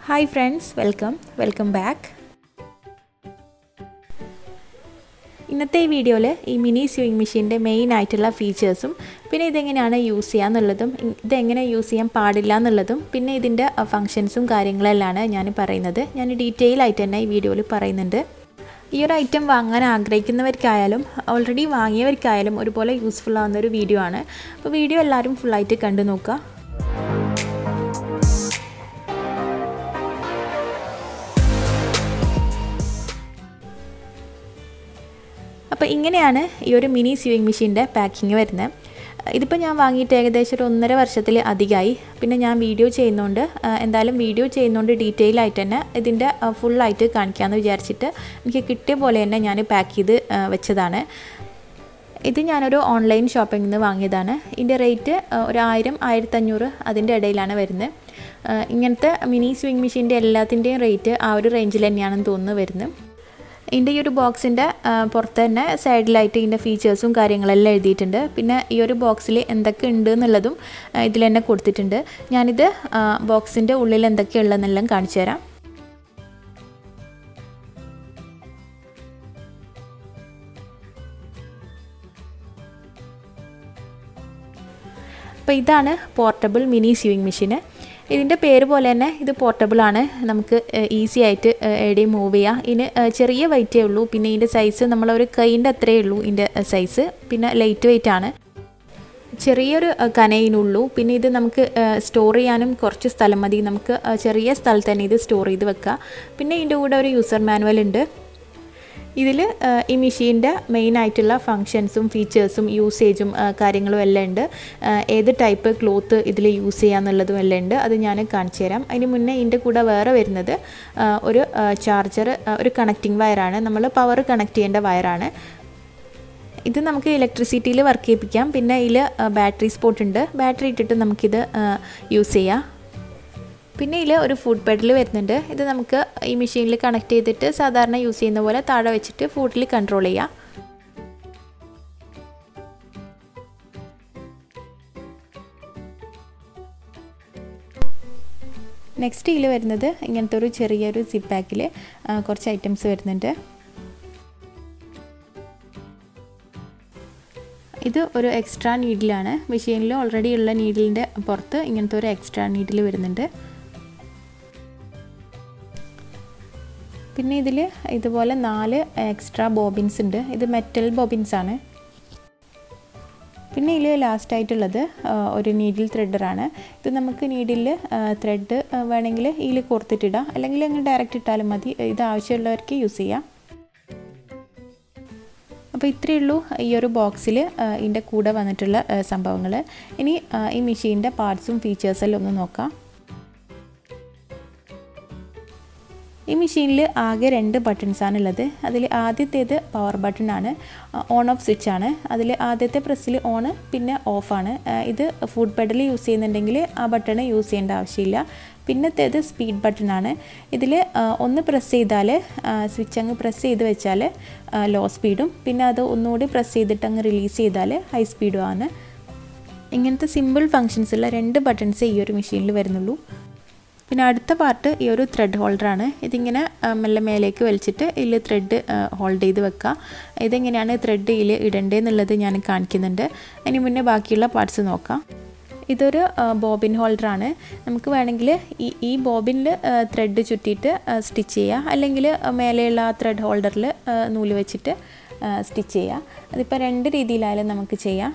hi friends welcome welcome back ഇന്നത്തെ ഈ വീഡിയോയിൽ ഈ മിനി സ്വിങ് മെഷീൻ്റെ മെയിൻ ആയിട്ടുള്ള ഫീച്ചേഴ്സും പിന്നെ ഇതെങ്ങനെയാണ് യൂസ് ചെയ്യുക എന്നുള്ളതും ഇതെങ്ങനെ യൂസ് ചെയ്യാൻ പാടില്ല എന്നുള്ളതും പിന്നെ ഇതിൻ്റെ ഫങ്ഷൻസും കാര്യങ്ങളെല്ലാമാണ് ഞാൻ പറയുന്നത് ഞാൻ ഡീറ്റെയിൽ ആയിട്ട് തന്നെ ഈ വീഡിയോയിൽ പറയുന്നുണ്ട് ഈ ഒരു ഐറ്റം വാങ്ങാൻ ആഗ്രഹിക്കുന്നവർക്കായാലും ഓൾറെഡി വാങ്ങിയവർക്കായാലും ഒരുപോലെ യൂസ്ഫുൾ ആവുന്ന ഒരു വീഡിയോ ആണ് അപ്പോൾ വീഡിയോ എല്ലാവരും ഫുള്ളായിട്ട് കണ്ടു നോക്കുക അപ്പോൾ ഇങ്ങനെയാണ് ഈ ഒരു മിനി സ്യൂയിങ് മെഷീൻ്റെ പാക്കിങ് വരുന്നത് ഇതിപ്പോൾ ഞാൻ വാങ്ങിയിട്ട് ഏകദേശം ഒരു ഒന്നര വർഷത്തിൽ അധികമായി പിന്നെ ഞാൻ വീഡിയോ ചെയ്യുന്നതുകൊണ്ട് എന്തായാലും വീഡിയോ ചെയ്യുന്നതുകൊണ്ട് ഡീറ്റെയിൽ ആയിട്ട് തന്നെ ഇതിൻ്റെ ഫുള്ളായിട്ട് കാണിക്കാമെന്ന് വിചാരിച്ചിട്ട് എനിക്ക് കിട്ടിയ പോലെ തന്നെ ഞാൻ പാക്ക് ചെയ്ത് വെച്ചതാണ് ഇത് ഞാനൊരു ഓൺലൈൻ ഷോപ്പിങ്ങിൽ നിന്ന് വാങ്ങിയതാണ് ഇതിൻ്റെ റേറ്റ് ഒരു ആയിരം ആയിരത്തഞ്ഞൂറ് അതിൻ്റെ ഇടയിലാണ് വരുന്നത് ഇങ്ങനത്തെ മിനി സ്വിങ് മെഷീൻ്റെ എല്ലാത്തിൻ്റെയും റേറ്റ് ആ ഒരു റേഞ്ചിൽ തന്നെയാണെന്ന് തോന്നുന്നു വരുന്നത് ഇതിൻ്റെ ഈ ഒരു ബോക്സിൻ്റെ പുറത്ത് തന്നെ സൈഡിലായിട്ട് ഇതിൻ്റെ ഫീച്ചേഴ്സും കാര്യങ്ങളെല്ലാം എഴുതിയിട്ടുണ്ട് പിന്നെ ഈ ഒരു ബോക്സിൽ എന്തൊക്കെ ഉണ്ട് എന്നുള്ളതും ഇതിൽ തന്നെ കൊടുത്തിട്ടുണ്ട് ഞാനിത് ബോക്സിൻ്റെ ഉള്ളിൽ എന്തൊക്കെയുള്ളതെന്നെല്ലാം കാണിച്ചു തരാം അപ്പോൾ ഇതാണ് പോർട്ടബിൾ മിനി സ്യൂയിങ് മെഷീന് ഇതിൻ്റെ പേര് പോലെ തന്നെ ഇത് പോർട്ടബിൾ ആണ് നമുക്ക് ഈസി ആയിട്ട് എവിടെയും മൂവ് ചെയ്യാം ഇതിന് ചെറിയ വെയിറ്റേ ഉള്ളൂ പിന്നെ ഇതിൻ്റെ സൈസ് നമ്മളൊരു കൈൻ്റെ അത്രയേ ഉള്ളൂ ഇതിൻ്റെ സൈസ് പിന്നെ ലൈറ്റ് വെയിറ്റ് ആണ് ചെറിയൊരു കനയിനുള്ളൂ പിന്നെ ഇത് നമുക്ക് സ്റ്റോർ ചെയ്യാനും കുറച്ച് സ്ഥലം മതി നമുക്ക് ചെറിയ സ്ഥലത്ത് തന്നെ ഇത് സ്റ്റോർ ചെയ്ത് വെക്കാം പിന്നെ ഇതിൻ്റെ കൂടെ ഒരു യൂസർ മാനുവൽ ഉണ്ട് ഇതിൽ ഈ മെഷീൻ്റെ മെയിൻ ആയിട്ടുള്ള ഫങ്ഷൻസും ഫീച്ചേഴ്സും യൂസേജും കാര്യങ്ങളും എല്ലാം ഉണ്ട് ഏത് ടൈപ്പ് ക്ലോത്ത് ഇതിൽ യൂസ് ചെയ്യാന്നുള്ളതും എല്ലാം ഉണ്ട് അത് ഞാൻ കാണിച്ചു തരാം അതിന് മുന്നേ ഇതിൻ്റെ കൂടെ വേറെ വരുന്നത് ഒരു ചാർജർ ഒരു കണക്റ്റിംഗ് വയറാണ് നമ്മൾ പവർ കണക്ട് ചെയ്യേണ്ട വയറാണ് ഇത് നമുക്ക് ഇലക്ട്രിസിറ്റിയിൽ വർക്ക് ചെയ്യിപ്പിക്കാം പിന്നെ ഇതിൽ ബാറ്ററി സ്പോട്ട് ഉണ്ട് ബാറ്ററി ഇട്ടിട്ട് നമുക്കിത് യൂസ് ചെയ്യാം പിന്നെ ഇതിൽ ഒരു ഫുഡ് പെഡൽ വരുന്നുണ്ട് ഇത് നമുക്ക് ഈ മെഷീനിൽ കണക്ട് ചെയ്തിട്ട് സാധാരണ യൂസ് ചെയ്യുന്ന പോലെ താഴെ വെച്ചിട്ട് ഫുഡിൽ കൺട്രോൾ ചെയ്യാം നെക്സ്റ്റ് ഇതിൽ വരുന്നത് ഇങ്ങനത്തെ ഒരു ചെറിയൊരു സിപ്പ് പാക്കിൽ കുറച്ച് ഐറ്റംസ് വരുന്നുണ്ട് ഇത് ഒരു എക്സ്ട്രാ നീഡിലാണ് മെഷീനിൽ ഓൾറെഡി ഉള്ള നീഡിലിൻ്റെ പുറത്ത് ഇങ്ങനത്തെ ഒരു എക്സ്ട്രാ നീഡിൽ വരുന്നുണ്ട് പിന്നെ ഇതിൽ ഇതുപോലെ നാല് എക്സ്ട്രാ ബോബിൻസ് ഉണ്ട് ഇത് മെറ്റൽ ബോബിൻസ് ആണ് പിന്നെ ഇതിൽ ലാസ്റ്റ് ആയിട്ടുള്ളത് ഒരു നീഡിൽ ത്രെഡറാണ് ഇത് നമുക്ക് നീഡിൽ ത്രെഡ് വേണമെങ്കിൽ ഇതിൽ കൊടുത്തിട്ടിടാം അല്ലെങ്കിൽ അങ്ങ് ഡയറക്റ്റ് ഇട്ടാലും മതി ഇത് ആവശ്യമുള്ളവർക്ക് യൂസ് ചെയ്യാം അപ്പോൾ ഇത്രയേ ഉള്ളൂ ഈ ഒരു ബോക്സിൽ ഇതിൻ്റെ കൂടെ വന്നിട്ടുള്ള സംഭവങ്ങൾ ഇനി ഈ മെഷീൻ്റെ പാർട്സും ഫീച്ചേഴ്സെല്ലാം ഒന്ന് നോക്കാം ഈ മെഷീനിൽ ആകെ രണ്ട് ബട്ടൺസാണ് ഉള്ളത് അതിൽ ആദ്യത്തേത് പവർ ബട്ടൺ ആണ് ഓൺ ഓഫ് സ്വിച്ച് ആണ് അതിൽ ആദ്യത്തെ പ്രസ്സിൽ ഓൺ പിന്നെ ഓഫാണ് ഇത് ഫുഡ് പെഡൽ യൂസ് ചെയ്യുന്നുണ്ടെങ്കിൽ ആ ബട്ടൺ യൂസ് ചെയ്യേണ്ട ആവശ്യമില്ല പിന്നത്തേത് സ്പീഡ് ബട്ടൺ ആണ് ഇതിൽ ഒന്ന് പ്രസ് ചെയ്താൽ സ്വിച്ച് അങ്ങ് പ്രസ് ചെയ്ത് വെച്ചാൽ ലോ സ്പീഡും പിന്നെ അത് ഒന്നുകൂടി പ്രസ് ചെയ്തിട്ട് അങ്ങ് റിലീസ് ചെയ്താൽ ഹൈ സ്പീഡും ആണ് ഇങ്ങനത്തെ സിമ്പിൾ ഫങ്ഷൻസുള്ള രണ്ട് ബട്ടൺസേ ഈ ഒരു മെഷീനിൽ വരുന്നുള്ളൂ പിന്നെ അടുത്ത പാർട്ട് ഈ ഒരു ത്രെഡ് ഹോൾഡറാണ് ഇതിങ്ങനെ മെല്ലെ മേലേക്ക് വലിച്ചിട്ട് ഇതിൽ ത്രെഡ് ഹോൾഡ് ചെയ്ത് വെക്കുക ഇതെങ്ങനെയാണ് ത്രെഡ് ഇതിൽ ഇടേണ്ടതെന്നുള്ളത് ഞാൻ കാണിക്കുന്നുണ്ട് അതിന് മുന്നേ ബാക്കിയുള്ള പാർട്സ് നോക്കാം ഇതൊരു ബോബിൻ ഹോൾഡറാണ് നമുക്ക് വേണമെങ്കിൽ ഈ ഈ ബോബിനിൽ ത്രെഡ് ചുറ്റിയിട്ട് സ്റ്റിച്ച് ചെയ്യുക അല്ലെങ്കിൽ മേലെയുള്ള ആ ത്രെഡ് ഹോൾഡറിൽ നൂല് വെച്ചിട്ട് സ്റ്റിച്ച് ചെയ്യുക അതിപ്പോൾ രണ്ട് രീതിയിലായാലും നമുക്ക് ചെയ്യാം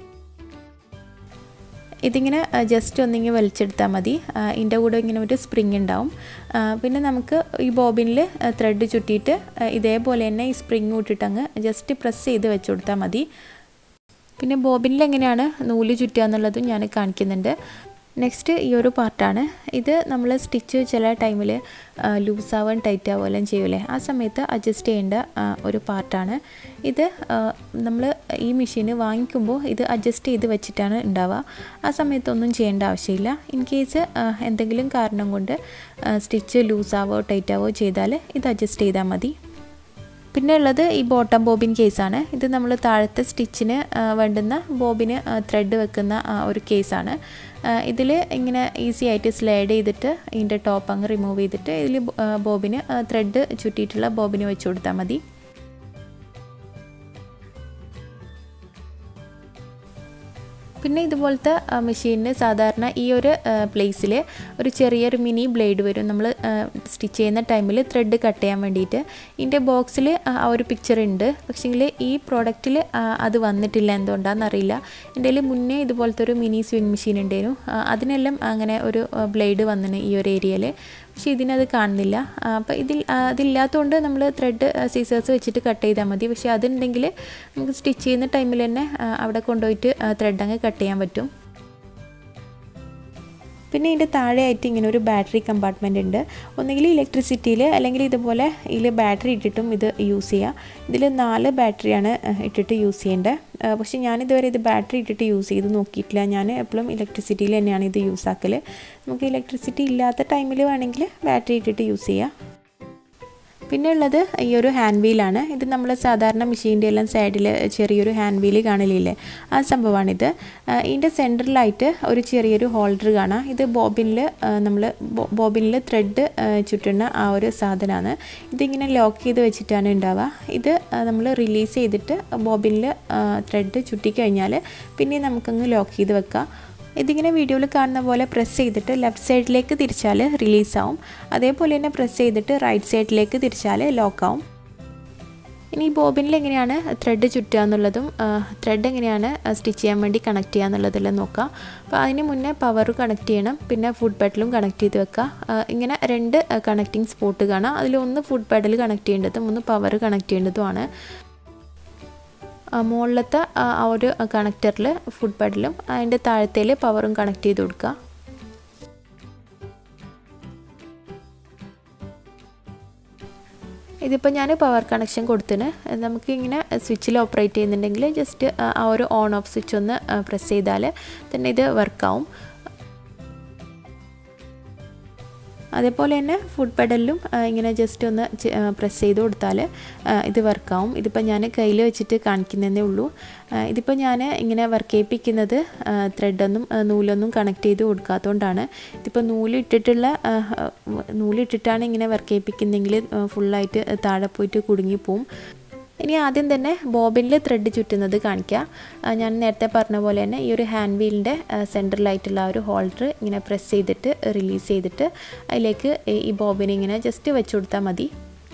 ഇതിങ്ങനെ ജസ്റ്റ് ഒന്നിങ്ങനെ വലിച്ചെടുത്താൽ മതി ഇതിൻ്റെ കൂടെ ഇങ്ങനെ ഒരു സ്പ്രിങ് ഉണ്ടാവും പിന്നെ നമുക്ക് ഈ ബോബിനിൽ ത്രെഡ് ചുറ്റിയിട്ട് ഇതേപോലെ തന്നെ ഈ സ്പ്രിങ് ഇട്ടിട്ട് അങ്ങ് ജസ്റ്റ് പ്രസ് ചെയ്ത് വെച്ച് കൊടുത്താൽ മതി പിന്നെ ബോബിനിൽ എങ്ങനെയാണ് നൂല് ചുറ്റുക എന്നുള്ളതും ഞാൻ കാണിക്കുന്നുണ്ട് നെക്സ്റ്റ് ഈ ഒരു പാർട്ടാണ് ഇത് നമ്മൾ സ്റ്റിച്ച് ചില ടൈമിൽ ലൂസാവാൻ ടൈറ്റ് ആവുകയെല്ലാം ചെയ്യൂലേ ആ സമയത്ത് അഡ്ജസ്റ്റ് ചെയ്യേണ്ട ഒരു പാർട്ടാണ് ഇത് നമ്മൾ ഈ മെഷീൻ വാങ്ങിക്കുമ്പോൾ ഇത് അഡ്ജസ്റ്റ് ചെയ്ത് വെച്ചിട്ടാണ് ഉണ്ടാവുക ആ സമയത്തൊന്നും ചെയ്യേണ്ട ആവശ്യമില്ല ഇൻ കേസ് എന്തെങ്കിലും കാരണം കൊണ്ട് സ്റ്റിച്ച് ലൂസാവോ ടൈറ്റ് ആവോ ചെയ്താൽ ഇത് അഡ്ജസ്റ്റ് ചെയ്താൽ മതി പിന്നെ ഉള്ളത് ഈ ബോട്ടം ബോബിൻ കേസാണ് ഇത് നമ്മൾ താഴത്തെ സ്റ്റിച്ചിന് വേണ്ടുന്ന ബോബിന് ത്രെഡ് വെക്കുന്ന ഒരു കേസാണ് ഇതിൽ ഇങ്ങനെ ഈസി ആയിട്ട് സ്ലൈഡ് ചെയ്തിട്ട് ഇതിൻ്റെ ടോപ്പ് അങ്ങ് റിമൂവ് ചെയ്തിട്ട് ഇതിൽ ബോബിന് ത്രെഡ് ചുറ്റിയിട്ടുള്ള ബോബിന് വെച്ച് കൊടുത്താൽ മതി പിന്നെ ഇതുപോലത്തെ മെഷീനിന് സാധാരണ ഈ ഒരു പ്ലേസിൽ ഒരു ചെറിയൊരു മിനി ബ്ലേഡ് വരും നമ്മൾ സ്റ്റിച്ച് ചെയ്യുന്ന ടൈമിൽ ത്രെഡ് കട്ട് ചെയ്യാൻ വേണ്ടിയിട്ട് ഇതിൻ്റെ ബോക്സിൽ ആ ഒരു പിക്ചർ ഉണ്ട് പക്ഷേങ്കിൽ ഈ പ്രോഡക്റ്റിൽ അത് വന്നിട്ടില്ല എന്തുകൊണ്ടാണെന്ന് അറിയില്ല എൻ്റെ കയ്യിൽ മുന്നേ ഇതുപോലത്തെ ഒരു മിനി സ്വിങ് മെഷീൻ ഉണ്ടായിരുന്നു അതിനെല്ലാം അങ്ങനെ ഒരു ബ്ലേഡ് വന്നിന് ഈ ഒരു ഏരിയയിൽ പക്ഷേ ഇതിനത് കാണുന്നില്ല അപ്പോൾ ഇതിൽ അതില്ലാത്തതുകൊണ്ട് നമ്മൾ ത്രെഡ് സീസേഴ്സ് വെച്ചിട്ട് കട്ട് ചെയ്താൽ മതി പക്ഷേ അതുണ്ടെങ്കിൽ നമുക്ക് സ്റ്റിച്ച് ചെയ്യുന്ന ടൈമിൽ തന്നെ അവിടെ കൊണ്ടുപോയിട്ട് ത്രെഡ് അങ്ങ് കട്ട് ചെയ്യാൻ പറ്റും പിന്നെ ഇതിൻ്റെ താഴെയായിട്ട് ഇങ്ങനെ ഒരു ബാറ്ററി കമ്പാർട്ട്മെൻ്റ് ഉണ്ട് ഒന്നുകിൽ ഇലക്ട്രിസിറ്റിയിൽ അല്ലെങ്കിൽ ഇതുപോലെ ഇതിൽ ബാറ്ററി ഇട്ടിട്ടും ഇത് യൂസ് ചെയ്യുക ഇതിൽ നാല് ബാറ്ററിയാണ് ഇട്ടിട്ട് യൂസ് ചെയ്യേണ്ടത് പക്ഷേ ഞാനിതുവരെ ഇത് ബാറ്ററി ഇട്ടിട്ട് യൂസ് ചെയ്ത് നോക്കിയിട്ടില്ല ഞാൻ എപ്പോഴും ഇലക്ട്രിസിറ്റിയിൽ തന്നെയാണ് ഇത് യൂസ് ആക്കൽ നമുക്ക് ഇലക്ട്രിസിറ്റി ഇല്ലാത്ത ടൈമിൽ വേണമെങ്കിൽ ബാറ്ററി ഇട്ടിട്ട് യൂസ് ചെയ്യാം പിന്നെ ഉള്ളത് ഈ ഒരു ഹാൻഡ് വീലാണ് ഇത് നമ്മൾ സാധാരണ മെഷീൻ്റെ എല്ലാം സൈഡിൽ ചെറിയൊരു ഹാൻഡ് വീല് കാണലില്ലേ ആ സംഭവമാണിത് ഇതിൻ്റെ സെൻറ്ററിലായിട്ട് ഒരു ചെറിയൊരു ഹോൾഡർ കാണാം ഇത് ബോബിനിൽ നമ്മൾ ബോബിനിൽ ത്രെഡ് ചുറ്റുന്ന ആ ഒരു സാധനമാണ് ഇതിങ്ങനെ ലോക്ക് ചെയ്ത് വെച്ചിട്ടാണ് ഉണ്ടാവുക ഇത് നമ്മൾ റിലീസ് ചെയ്തിട്ട് ബോബിനിൽ ത്രെഡ് ചുറ്റിക്കഴിഞ്ഞാൽ പിന്നെ നമുക്കങ്ങ് ലോക്ക് ചെയ്ത് വെക്കാം ഇതിങ്ങനെ വീഡിയോയിൽ കാണുന്ന പോലെ പ്രസ് ചെയ്തിട്ട് ലെഫ്റ്റ് സൈഡിലേക്ക് തിരിച്ചാൽ റിലീസാവും അതേപോലെ തന്നെ പ്രസ് ചെയ്തിട്ട് റൈറ്റ് സൈഡിലേക്ക് തിരിച്ചാൽ ലോക്കാവും ഇനി ബോബിനിൽ എങ്ങനെയാണ് ത്രെഡ് ചുറ്റുക എന്നുള്ളതും ത്രെഡ് എങ്ങനെയാണ് സ്റ്റിച്ച് ചെയ്യാൻ വേണ്ടി കണക്ട് ചെയ്യുക എന്നുള്ളതെല്ലാം നോക്കാം അപ്പോൾ അതിന് മുന്നേ പവർ കണക്ട് ചെയ്യണം പിന്നെ ഫുഡ് പെഡലും കണക്ട് ചെയ്ത് വെക്കുക ഇങ്ങനെ രണ്ട് കണക്റ്റിംഗ് സ്പോട്ട് കാണാം അതിലൊന്ന് ഫുഡ് പെഡൽ കണക്ട് ചെയ്യേണ്ടതും ഒന്ന് പവർ കണക്ട് ചെയ്യേണ്ടതുമാണ് മുകളിലത്തെ ആ ഒരു കണക്ടറിൽ ഫുഡ് പെഡലും അതിൻ്റെ താഴത്തേൽ പവറും കണക്ട് ചെയ്ത് കൊടുക്കുക ഇതിപ്പോൾ ഞാൻ പവർ കണക്ഷൻ കൊടുത്തിന് നമുക്ക് ഇങ്ങനെ സ്വിച്ചിൽ ഓപ്പറേറ്റ് ചെയ്യുന്നുണ്ടെങ്കിൽ ജസ്റ്റ് ആ ഒരു ഓൺ ഓഫ് സ്വിച്ച് ഒന്ന് പ്രസ് ചെയ്താൽ തന്നെ ഇത് വർക്കാവും അതേപോലെ തന്നെ ഫുഡ് പെഡലിലും ഇങ്ങനെ ജസ്റ്റ് ഒന്ന് പ്രസ് ചെയ്ത് കൊടുത്താൽ ഇത് വർക്കാവും ഇതിപ്പോൾ ഞാൻ കയ്യിൽ വെച്ചിട്ട് കാണിക്കുന്നതേ ഉള്ളൂ ഇതിപ്പോൾ ഞാൻ ഇങ്ങനെ വർക്ക് ചെയ്യിപ്പിക്കുന്നത് ത്രെഡൊന്നും നൂലൊന്നും കണക്ട് ചെയ്ത് കൊടുക്കാത്തതുകൊണ്ടാണ് ഇതിപ്പോൾ നൂലിട്ടിട്ടുള്ള നൂലിട്ടിട്ടാണ് ഇങ്ങനെ വർക്ക് ചെയ്യിപ്പിക്കുന്നെങ്കിൽ ഫുള്ളായിട്ട് താഴെ പോയിട്ട് കുടുങ്ങിപ്പോവും ഇനി ആദ്യം തന്നെ ബോബിനിൽ ത്രെഡ് ചുറ്റുന്നത് കാണിക്കാം ഞാൻ നേരത്തെ പറഞ്ഞ പോലെ തന്നെ ഈ ഒരു ഹാൻഡ് വീലിൻ്റെ സെൻറ്ററിലായിട്ടുള്ള ആ ഒരു ഹോൾഡർ ഇങ്ങനെ പ്രസ് ചെയ്തിട്ട് റിലീസ് ചെയ്തിട്ട് അതിലേക്ക് ഈ ബോബിൻ ഇങ്ങനെ ജസ്റ്റ് വെച്ച് കൊടുത്താൽ മതി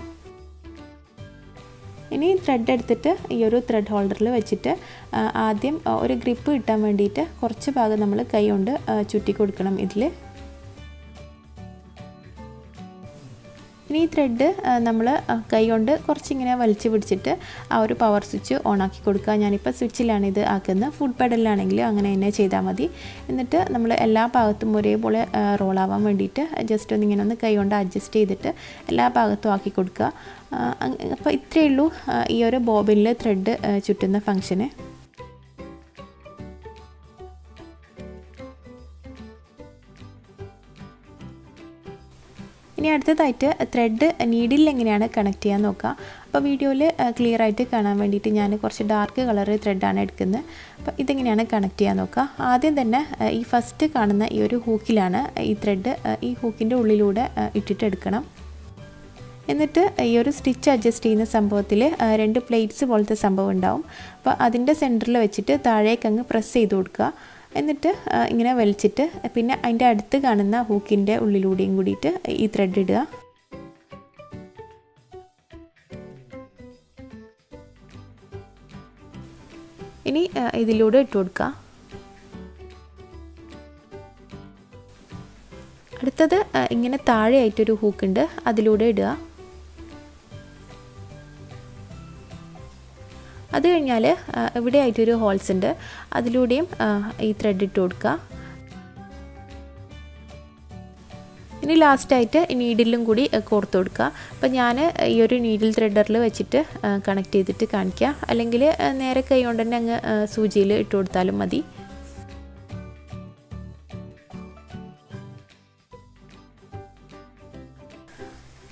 ഇനി ത്രെഡ് എടുത്തിട്ട് ഈ ഒരു ത്രെഡ് ഹോൾഡറിൽ വെച്ചിട്ട് ആദ്യം ഒരു ഗ്രിപ്പ് കിട്ടാൻ വേണ്ടിയിട്ട് കുറച്ച് ഭാഗം നമ്മൾ കൈ കൊണ്ട് ചുറ്റി കൊടുക്കണം ഇതിൽ ഇനി ഈ ത്രെഡ് നമ്മൾ കൈ കൊണ്ട് കുറച്ചിങ്ങനെ വലിച്ചു പിടിച്ചിട്ട് ആ ഒരു പവർ സ്വിച്ച് ഓണാക്കി കൊടുക്കുക ഞാനിപ്പോൾ സ്വിച്ചിലാണ് ഇത് ആക്കുന്നത് ഫുഡ് പെഡലിലാണെങ്കിൽ അങ്ങനെ തന്നെ ചെയ്താൽ മതി എന്നിട്ട് നമ്മൾ എല്ലാ ഭാഗത്തും ഒരേപോലെ റോളാവാൻ വേണ്ടിയിട്ട് ജസ്റ്റ് ഒന്ന് ഇങ്ങനെ ഒന്ന് കൈ കൊണ്ട് അഡ്ജസ്റ്റ് ചെയ്തിട്ട് എല്ലാ ഭാഗത്തും ആക്കി കൊടുക്കുക അപ്പോൾ ഇത്രയേ ഉള്ളൂ ഈ ഒരു ബോബിനിൽ ത്രെഡ് ചുറ്റുന്ന ഫങ്ഷന് ഇനി അടുത്തതായിട്ട് ത്രെഡ് നീഡിൽ എങ്ങനെയാണ് കണക്ട് ചെയ്യാൻ നോക്കുക അപ്പോൾ വീഡിയോയിൽ ക്ലിയർ ആയിട്ട് കാണാൻ വേണ്ടിയിട്ട് ഞാൻ കുറച്ച് ഡാർക്ക് കളർ ത്രെഡാണ് എടുക്കുന്നത് അപ്പോൾ ഇതെങ്ങനെയാണ് കണക്ട് ചെയ്യാൻ നോക്കുക ആദ്യം തന്നെ ഈ ഫസ്റ്റ് കാണുന്ന ഈ ഒരു ഹൂക്കിലാണ് ഈ ത്രെഡ് ഈ ഹൂക്കിൻ്റെ ഉള്ളിലൂടെ ഇട്ടിട്ട് എടുക്കണം എന്നിട്ട് ഈ ഒരു സ്റ്റിച്ച് അഡ്ജസ്റ്റ് ചെയ്യുന്ന സംഭവത്തിൽ രണ്ട് പ്ലേറ്റ്സ് പോലത്തെ സംഭവം ഉണ്ടാവും അപ്പോൾ അതിൻ്റെ സെൻറ്ററിൽ വെച്ചിട്ട് താഴേക്ക് അങ്ങ് പ്രസ് ചെയ്ത് കൊടുക്കുക എന്നിട്ട് ഇങ്ങനെ വലിച്ചിട്ട് പിന്നെ അതിൻ്റെ അടുത്ത് കാണുന്ന ഹൂക്കിൻ്റെ ഉള്ളിലൂടെയും കൂടിയിട്ട് ഈ ത്രെഡ് ഇടുക ഇനി ഇതിലൂടെ ഇട്ട് കൊടുക്കുക അടുത്തത് ഇങ്ങനെ താഴെയായിട്ടൊരു ഹൂക്കുണ്ട് അതിലൂടെ ഇടുക അത് കഴിഞ്ഞാൽ ഇവിടെ ആയിട്ടൊരു ഹോൾസ് ഉണ്ട് അതിലൂടെയും ഈ ത്രെഡ് ഇട്ട് കൊടുക്കുക ഇനി ലാസ്റ്റായിട്ട് നീഡിലും കൂടി കോർത്ത് കൊടുക്കുക അപ്പോൾ ഞാൻ ഈ ഒരു നീഡിൽ ത്രെഡറിൽ വെച്ചിട്ട് കണക്ട് ചെയ്തിട്ട് കാണിക്കുക അല്ലെങ്കിൽ നേരെ കൈ കൊണ്ട് തന്നെ അങ്ങ് സൂചിയിൽ ഇട്ട് കൊടുത്താലും മതി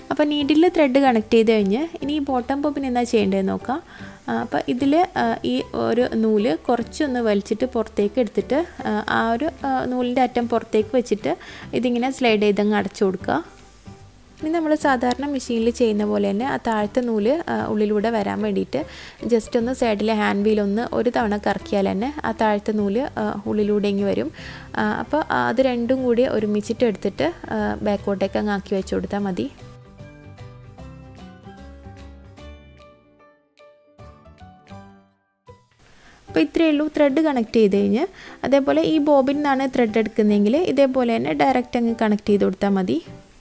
അപ്പോൾ നീഡിൽ ത്രെഡ് കണക്ട് ചെയ്ത് കഴിഞ്ഞ് ഇനി ഈ ബോട്ടം പോപ്പിന് എന്താ ചെയ്യേണ്ടതെന്ന് നോക്കാം അപ്പോൾ ഇതിൽ ഈ ഒരു നൂല് കുറച്ചൊന്ന് വലിച്ചിട്ട് പുറത്തേക്ക് എടുത്തിട്ട് ആ ഒരു നൂലിൻ്റെ അറ്റം പുറത്തേക്ക് വെച്ചിട്ട് ഇതിങ്ങനെ സ്ലൈഡ് ചെയ്തങ്ങ് അടച്ചു കൊടുക്കുക ഇനി നമ്മൾ സാധാരണ മെഷീനിൽ ചെയ്യുന്ന പോലെ തന്നെ ആ താഴത്തെ നൂല് ഉള്ളിലൂടെ വരാൻ വേണ്ടിയിട്ട് ജസ്റ്റ് ഒന്ന് സൈഡിലെ ഹാൻഡ് വീൽ ഒന്ന് ഒരു തവണ കറക്കിയാൽ തന്നെ ആ താഴത്തെ നൂല് ഉള്ളിലൂടെ ഇങ്ങി വരും അപ്പോൾ അത് രണ്ടും കൂടി ഒരുമിച്ചിട്ട് എടുത്തിട്ട് ബാക്കോട്ടേക്ക് അങ്ങ് ആക്കി വെച്ച് കൊടുത്താൽ മതി അപ്പോൾ ഇത്രയേ ഉള്ളൂ ത്രെഡ് കണക്ട് ചെയ്ത് കഴിഞ്ഞ് അതേപോലെ ഈ ബോബിൽ നിന്നാണ് ത്രെഡ് എടുക്കുന്നതെങ്കിൽ ഇതേപോലെ തന്നെ ഡയറക്റ്റ് അങ്ങ് കണക്ട് ചെയ്ത് കൊടുത്താൽ മതി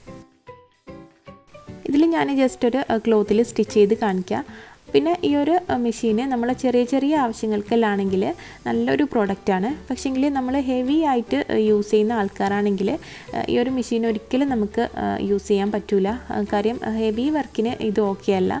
ഇതിൽ ഞാൻ ജസ്റ്റ് ഒരു ക്ലോത്തിൽ സ്റ്റിച്ച് ചെയ്ത് കാണിക്കാം പിന്നെ ഈ ഒരു മെഷീന് നമ്മളെ ചെറിയ ചെറിയ ആവശ്യങ്ങൾക്കെല്ലാണെങ്കിൽ നല്ലൊരു പ്രോഡക്റ്റാണ് പക്ഷേങ്കിൽ നമ്മൾ ഹെവി ആയിട്ട് യൂസ് ചെയ്യുന്ന ആൾക്കാരാണെങ്കിൽ ഈ ഒരു മെഷീൻ ഒരിക്കലും നമുക്ക് യൂസ് ചെയ്യാൻ പറ്റില്ല കാര്യം ഹെവി വർക്കിന് ഇത് ഓക്കെ അല്ല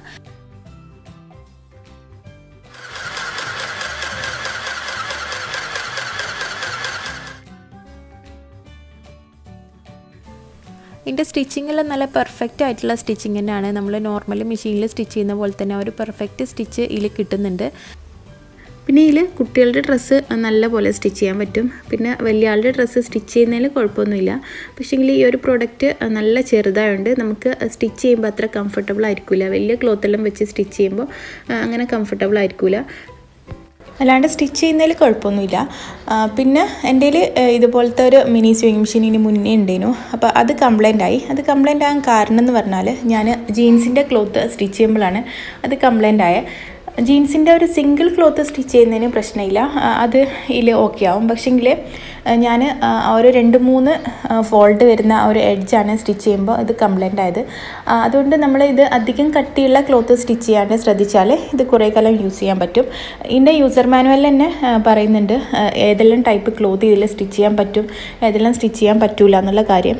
ഇതിൻ്റെ സ്റ്റിച്ചിങ്ങെല്ലാം നല്ല പെർഫെക്റ്റ് ആയിട്ടുള്ള സ്റ്റിച്ചിങ് തന്നെയാണ് നമ്മൾ നോർമൽ മെഷീനിൽ സ്റ്റിച്ച് ചെയ്യുന്ന പോലെ തന്നെ ഒരു പെർഫെക്റ്റ് സ്റ്റിച്ച് ഇതിൽ കിട്ടുന്നുണ്ട് പിന്നെ ഇതിൽ കുട്ടികളുടെ ഡ്രസ്സ് നല്ല പോലെ സ്റ്റിച്ച് ചെയ്യാൻ പറ്റും പിന്നെ വലിയ ആളുടെ ഡ്രസ്സ് സ്റ്റിച്ച് ചെയ്യുന്നതിൽ കുഴപ്പമൊന്നുമില്ല പക്ഷേങ്കിൽ ഈ ഒരു പ്രോഡക്റ്റ് നല്ല ചെറുതായതുകൊണ്ട് നമുക്ക് സ്റ്റിച്ച് ചെയ്യുമ്പോൾ അത്ര കംഫർട്ടബിൾ ആയിരിക്കില്ല വലിയ ക്ലോത്തെല്ലാം വെച്ച് സ്റ്റിച്ച് ചെയ്യുമ്പോൾ അങ്ങനെ കംഫർട്ടബിൾ ആയിരിക്കില്ല അല്ലാണ്ട് സ്റ്റിച്ച് ചെയ്യുന്നതിൽ കുഴപ്പമൊന്നുമില്ല പിന്നെ എൻ്റെ ഇതുപോലത്തെ ഒരു മിനി സ്വിങ് മെഷീൻ ഇനി മുന്നേ ഉണ്ടായിരുന്നു അപ്പോൾ അത് കംപ്ലൈൻ്റ് ആയി അത് കംപ്ലൈൻ്റ് ആകാൻ കാരണം എന്ന് പറഞ്ഞാൽ ഞാൻ ജീൻസിൻ്റെ ക്ലോത്ത് സ്റ്റിച്ച് ചെയ്യുമ്പോഴാണ് അത് കംപ്ലൈൻ്റ് ആയ ജീൻസിൻ്റെ ഒരു സിംഗിൾ ക്ലോത്ത് സ്റ്റിച്ച് ചെയ്യുന്നതിന് പ്രശ്നമില്ല അത് ഇതിൽ ഓക്കെ ആവും പക്ഷേങ്കിൽ ഞാൻ ഒരു രണ്ട് മൂന്ന് ഫോൾഡ് വരുന്ന ഒരു എഡ്ജാണ് സ്റ്റിച്ച് ചെയ്യുമ്പോൾ ഇത് കംപ്ലൈൻ്റ് ആയത് അതുകൊണ്ട് നമ്മൾ ഇത് അധികം കട്ടിയുള്ള ക്ലോത്ത് സ്റ്റിച്ച് ചെയ്യാണ്ട് ശ്രദ്ധിച്ചാൽ ഇത് കുറേ കാലം യൂസ് ചെയ്യാൻ പറ്റും ഇതിൻ്റെ യൂസർ മാനുവലിൽ തന്നെ പറയുന്നുണ്ട് ഏതെല്ലാം ടൈപ്പ് ക്ലോത്ത് ഇതിൽ സ്റ്റിച്ച് ചെയ്യാൻ പറ്റും ഏതെല്ലാം സ്റ്റിച്ച് ചെയ്യാൻ പറ്റൂല എന്നുള്ള കാര്യം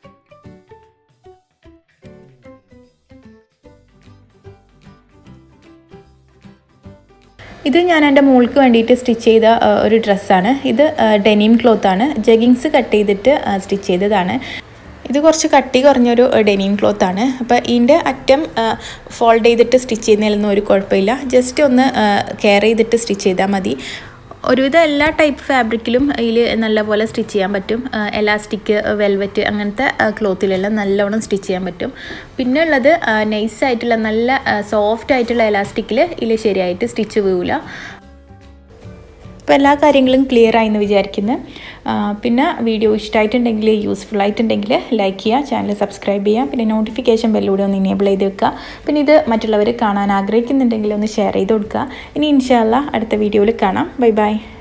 ഇത് ഞാൻ എൻ്റെ മോൾക്ക് വേണ്ടിയിട്ട് സ്റ്റിച്ച് ചെയ്ത ഒരു ഡ്രസ്സാണ് ഇത് ഡെനിം ക്ലോത്താണ് ജഗിങ്സ് കട്ട് ചെയ്തിട്ട് സ്റ്റിച്ച് ചെയ്തതാണ് ഇത് കുറച്ച് കട്ടി കുറഞ്ഞൊരു ഡെനിം ക്ലോത്ത് ആണ് അപ്പോൾ ഇതിൻ്റെ അറ്റം ഫോൾഡ് ചെയ്തിട്ട് സ്റ്റിച്ച് ചെയ്യുന്നതിലൊന്നും ഒരു കുഴപ്പമില്ല ജസ്റ്റ് ഒന്ന് കെയർ ചെയ്തിട്ട് സ്റ്റിച്ച് ചെയ്താൽ മതി ഒരുവിധം എല്ലാ ടൈപ്പ് ഫാബ്രിക്കിലും ഇതിൽ നല്ലപോലെ സ്റ്റിച്ച് ചെയ്യാൻ പറ്റും എലാസ്റ്റിക് വെൽവെറ്റ് അങ്ങനത്തെ ക്ലോത്തിലെല്ലാം നല്ലവണ്ണം സ്റ്റിച്ച് ചെയ്യാൻ പറ്റും പിന്നെ ഉള്ളത് നൈസ് ആയിട്ടുള്ള നല്ല സോഫ്റ്റ് ആയിട്ടുള്ള എലാസ്റ്റിക്കിൽ ഇതിൽ ശരിയായിട്ട് സ്റ്റിച്ച് വീവില്ല അപ്പോൾ എല്ലാ കാര്യങ്ങളും ക്ലിയർ ആയി എന്ന് വിചാരിക്കുന്നു പിന്നെ വീഡിയോ ഇഷ്ടമായിട്ടുണ്ടെങ്കിൽ യൂസ്ഫുൾ ആയിട്ടുണ്ടെങ്കിൽ ലൈക്ക് ചെയ്യുക ചാനൽ സബ്സ്ക്രൈബ് ചെയ്യുക പിന്നെ നോട്ടിഫിക്കേഷൻ ബെല്ലൂടെ ഒന്ന് ഇനേബിൾ ചെയ്ത് വെക്കുക പിന്നെ ഇത് മറ്റുള്ളവർ കാണാൻ ആഗ്രഹിക്കുന്നുണ്ടെങ്കിൽ ഒന്ന് ഷെയർ ചെയ്ത് കൊടുക്കുക ഇനി ഇൻഷാല്ല അടുത്ത വീഡിയോയിൽ കാണാം ബൈ ബൈ